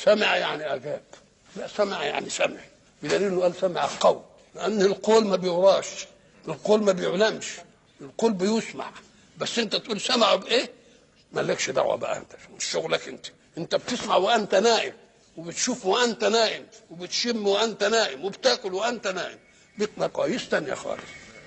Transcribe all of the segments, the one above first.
سمع يعني اجاب لا سمع يعني سمع بدليل انه قال سمع القول لان القول ما بيوراش القول ما بيعلمش القول بيسمع بس انت تقول سمعوا بايه مالكش دعوه بقى انت مش شغلك انت انت بتسمع وانت نائم وبتشوف وانت نائم وبتشم وانت نائم وبتاكل وانت نائم بيتنا كويس تانية خالص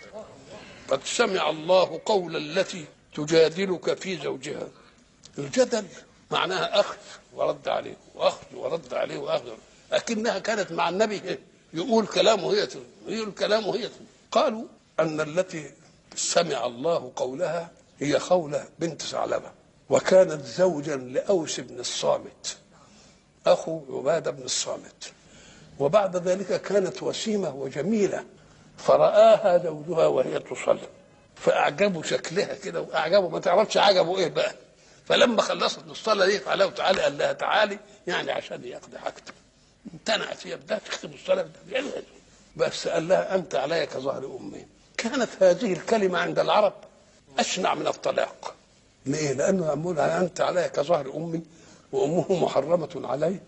قد سمع الله قول التي تجادلك في زوجها الجدل معناها اخذ ورد عليه واخذ ورد عليه واخذ لكنها كانت مع النبي يقول كلامه هي يقول كلامه هي قالوا ان التي سمع الله قولها هي خولة بنت ثعلبة وكانت زوجا لأوس بن الصامت أخو عبادة بن الصامت وبعد ذلك كانت وسيمة وجميلة فرآها زوجها وهي تصلي فأعجبوا شكلها كده وأعجبوا ما تعرفش عجبوا إيه بقى فلما خلصت من الصلاة دي تعالى وتعالى قال لها تعالي يعني عشان يقضي حاجته امتنعت هي بدها تختم الصلاة بدها بس قال لها أنت علي كظهر أمي كانت هذه الكلمة عند العرب أشنع من الطلاق ليه؟ لأنه يقول أنت علي كظهر أمي وأمه محرمة علي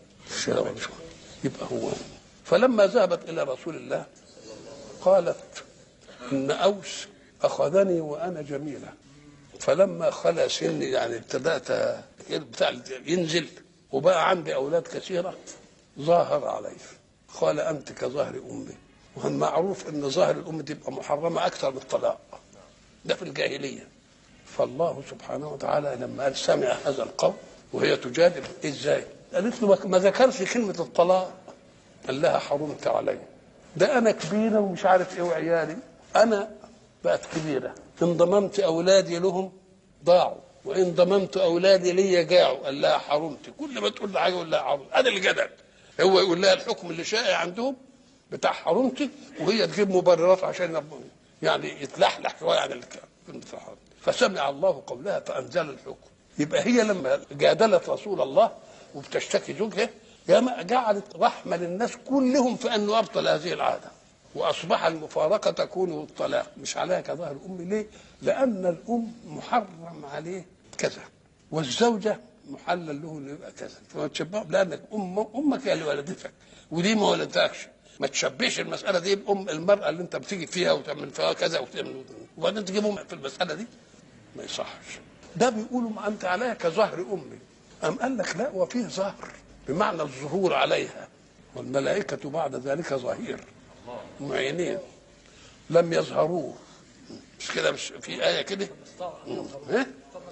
يبقى هو فلما ذهبت إلى رسول الله قالت إن أوس أخذني وأنا جميلة فلما خلا سني يعني ابتدأت بتاع ينزل وبقى عندي أولاد كثيرة ظاهر علي قال أنت كظهر أمي وهم معروف ان ظاهر الام تبقى محرمه اكثر من الطلاق ده في الجاهليه فالله سبحانه وتعالى لما قال سمع هذا القول وهي تجادل ازاي؟ قالت له ما ذكرش كلمه الطلاق قال لها حرمت علي ده انا كبيره ومش عارف ايه وعيالي انا بقت كبيره ان ضممت اولادي لهم ضاعوا وان ضممت اولادي لي جاعوا قال لها حرمت كل ما تقول لها حاجه يقول لها حرمت هذا الجدل هو يقول لها الحكم اللي شائع عندهم بتاع حرمتي وهي تجيب مبررات عشان يعني يتلحلح شويه عن الكلمه فسمع الله قولها فانزل الحكم يبقى هي لما جادلت رسول الله وبتشتكي زوجها ياما جعلت رحمه للناس كلهم في انه ابطل هذه العاده واصبح المفارقه تكون الطلاق مش عليها كظهر الام ليه؟ لان الام محرم عليه كذا والزوجه محلل له انه يبقى كذا فما تشبههم لانك ام امك هي اللي ولدتك ودي ما ولدتكش ما تشبهش المساله دي بام المراه اللي انت بتيجي فيها وتعمل فيها كذا وتعمل وبعدين تجيبهم في المساله دي ما يصحش ده بيقولوا ما انت عليها كظهر امي ام قال لك لا وفيه ظهر بمعنى الظهور عليها والملائكه بعد ذلك ظهير معينين لم يظهروه مش كده مش في ايه كده ايه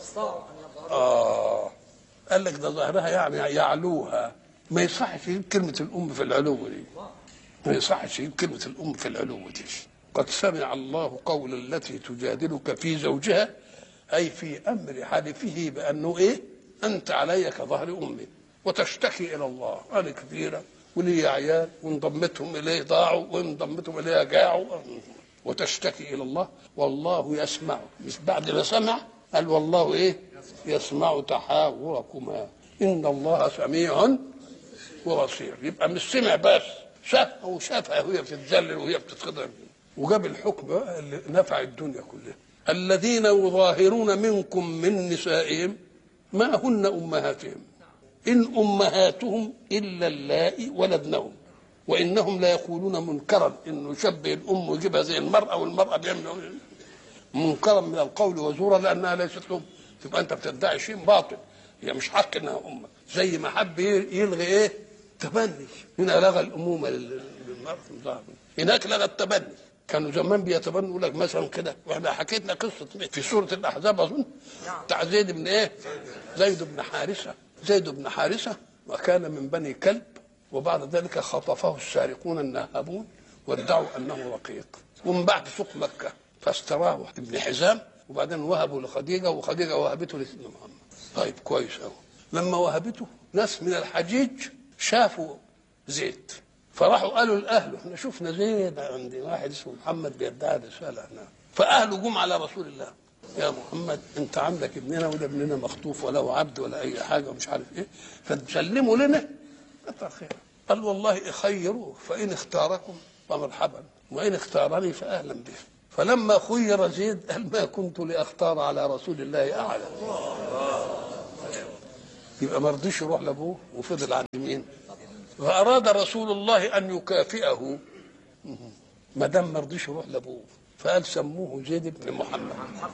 اه قال لك ده ظهرها يعني يعلوها ما يصحش يجيب كلمه الام في العلو دي ما يصحش يجيب كلمة الأم في العلو دي قد سمع الله قول التي تجادلك في زوجها أي في أمر حلفه بأنه إيه أنت علي كظهر أمي وتشتكي إلى الله أنا كبيرة ولي عيال وانضمتهم إليه ضاعوا وانضمتهم إليه جاعوا وتشتكي إلى الله والله يسمع مش بعد ما سمع قال والله إيه يسمع تحاوركما إن الله سميع وبصير يبقى مش سمع بس شافها وشافها وهي بتتذلل وهي بتتخضر وجاب الحكم بقى اللي نفع الدنيا كلها الذين يظاهرون منكم من نسائهم ما هن امهاتهم ان امهاتهم الا اللائي ولدنهم وانهم لا يقولون منكرا انه يشبه الام ويجيبها زي المراه والمراه بيعمل منكرا من القول وزورا لانها ليست لهم تبقى انت بتدعي شيء باطل هي مش حق انها امك زي ما حب يلغي ايه تبني هنا لغى الامومه للمراه هناك لغى التبني كانوا زمان بيتبنوا يقول لك مثلا كده واحنا حكيتنا قصه في سوره الاحزاب اظن بتاع زيد بن ايه؟ زيد بن حارثه زيد بن حارثه وكان من بني كلب وبعد ذلك خطفه السارقون النهابون وادعوا انه رقيق ومن بعد سوق مكه فاستراه ابن حزام وبعدين وهبوا لخديجه وخديجه وهبته لسيدنا محمد طيب كويس قوي لما وهبته ناس من الحجيج شافوا زيد فراحوا قالوا لاهله احنا شفنا زيد عند واحد اسمه محمد بيدعي رساله هنا فاهله جم على رسول الله يا محمد انت عندك ابننا وده ابننا مخطوف ولا هو عبد ولا اي حاجه ومش عارف ايه فتسلموا لنا كتر خير قال والله خيروه فان اختاركم فمرحبا وان اختارني فاهلا به فلما خير زيد قال ما كنت لاختار على رسول الله احدا يبقى ما رضيش يروح لابوه وفضل عند مين فاراد رسول الله ان يكافئه ما دام ما رضيش يروح لابوه فقال سموه زيد بن محمد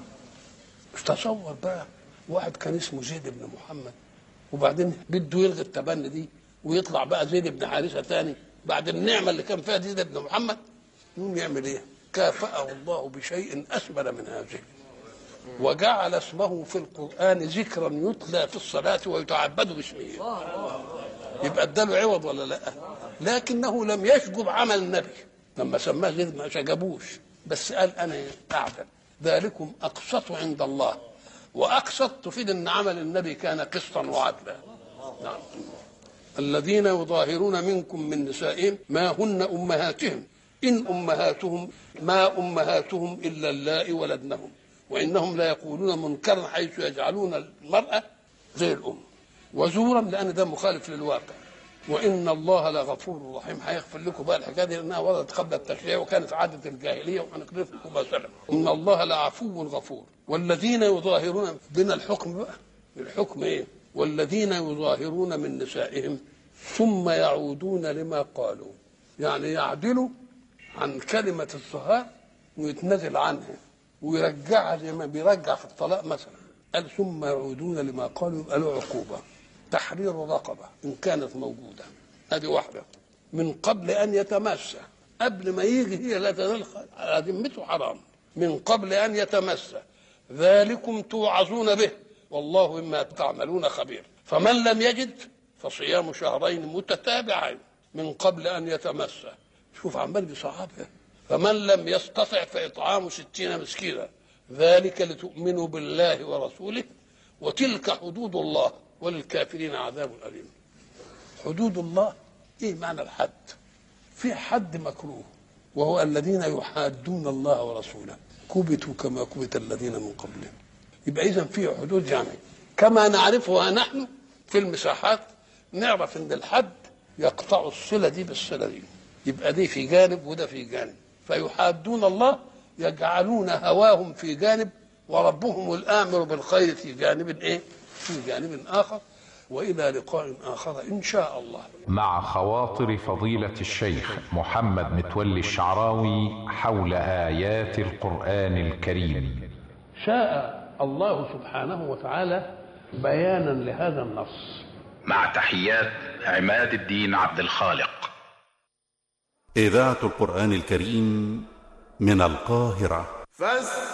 مش تصور بقى واحد كان اسمه زيد بن محمد وبعدين بده يلغي التبني دي ويطلع بقى زيد بن حارثه تاني بعد النعمه اللي كان فيها زيد بن محمد يقوم يعمل ايه؟ كافأه الله بشيء اسمر من هذه وجعل اسمه في القرآن ذكرا يتلى في الصلاة ويتعبد باسمه يبقى اداله عوض ولا لا لكنه لم يشجب عمل النبي لما سماه زيد ما شجبوش بس قال انا اعدل ذلكم اقسط عند الله واقسط تفيد ان عمل النبي كان قسطا وعدلا نعم الذين يظاهرون منكم من نسائهم ما هن امهاتهم ان امهاتهم ما امهاتهم الا اللائي ولدنهم وانهم لا يقولون منكرا حيث يجعلون المراه زي الام وزورا لان ده مخالف للواقع وان الله لغفور رحيم هيغفر لكم بقى الحكايه دي لانها وردت قبل التشريع وكانت عاده الجاهليه وهنقرا لكم ما سلم ان الله لعفو غفور والذين يظاهرون بنا الحكم بقى الحكم ايه والذين يظاهرون من نسائهم ثم يعودون لما قالوا يعني يعدلوا عن كلمه الظهار ويتنازل عنها ويرجعها زي ما بيرجع في الطلاق مثلا قال ثم يعودون لما قالوا يبقى له عقوبه تحرير رقبه ان كانت موجوده هذه واحده من قبل ان يتمسى قبل ما يجي هي لا تنال على ذمته حرام من قبل ان يتمسى ذلكم توعظون به والله مما تعملون خبير فمن لم يجد فصيام شهرين متتابعين من قبل ان يتمسى شوف عمال بيصعبها فمن لم يستطع فإطعام ستين مسكينا ذلك لتؤمنوا بالله ورسوله وتلك حدود الله وللكافرين عذاب أليم حدود الله إيه معنى الحد في حد مكروه وهو الذين يحادون الله ورسوله كبتوا كما كبت الذين من قبلهم يبقى إذا في حدود يعني كما نعرفها نحن في المساحات نعرف ان الحد يقطع الصله دي بالصله دي يبقى دي في جانب وده في جانب فيحادون الله يجعلون هواهم في جانب وربهم الامر بالخير في جانب ايه؟ في جانب اخر والى لقاء اخر ان شاء الله. مع خواطر فضيلة الشيخ محمد متولي الشعراوي حول آيات القرآن الكريم. شاء الله سبحانه وتعالى بيانا لهذا النص. مع تحيات عماد الدين عبد الخالق. إذاعة القرآن الكريم من القاهرة فاستمعوا